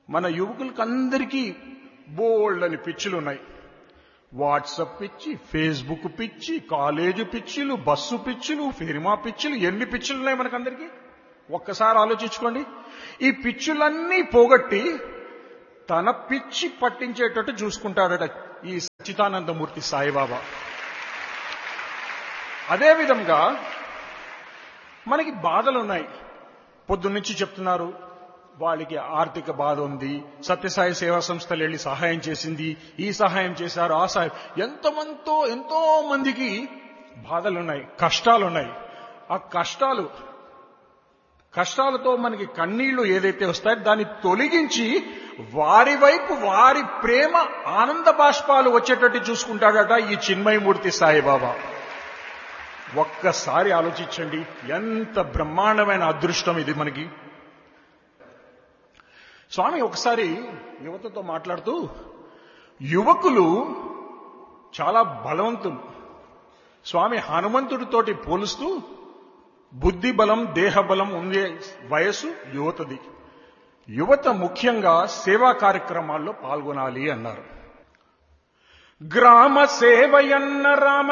మన యువకులకి అందరికీ బోల్డ్ అని పిచ్చులు ఉన్నాయి వాట్సప్ పిచ్చి ఫేస్బుక్ పిచ్చి కాలేజీ పిచ్చిలు బస్సు పిచ్చులు ఫిరిమా పిచ్చులు ఎన్ని పిచ్చులు ఉన్నాయి మనకందరికీ ఒక్కసారి ఆలోచించుకోండి ఈ పిచ్చులన్నీ పోగొట్టి తన పిచ్చి పట్టించేటట్టు చూసుకుంటాడట ఈ సచ్చిదానందమూర్తి సాయిబాబా అదేవిధంగా మనకి బాధలు ఉన్నాయి పొద్దున్నుంచి చెప్తున్నారు వాళ్ళకి ఆర్థిక బాధ ఉంది సత్యసాయి సేవా సంస్థలు వెళ్ళి సహాయం చేసింది ఈ సహాయం చేశారు ఆ సహాయం ఎంతమంతో ఎంతో మందికి బాధలున్నాయి కష్టాలున్నాయి ఆ కష్టాలు కష్టాలతో మనకి కన్నీళ్లు ఏదైతే వస్తాయో దాన్ని తొలగించి వారి వైపు వారి ప్రేమ ఆనంద బాష్పాలు వచ్చేటట్టు చూసుకుంటాడట ఈ చిన్మయమూర్తి సాయిబాబా ఒక్కసారి ఆలోచించండి ఎంత బ్రహ్మాండమైన అదృష్టం ఇది మనకి స్వామి ఒకసారి యువతతో మాట్లాడుతూ యువకులు చాలా బలవంతులు స్వామి హనుమంతుడితోటి పోలుస్తూ బుద్ధి బలం దేహ బలం ఉండే వయసు యువతది యువత ముఖ్యంగా సేవా కార్యక్రమాల్లో పాల్గొనాలి అన్నారు గ్రామ సేవయన్న రామ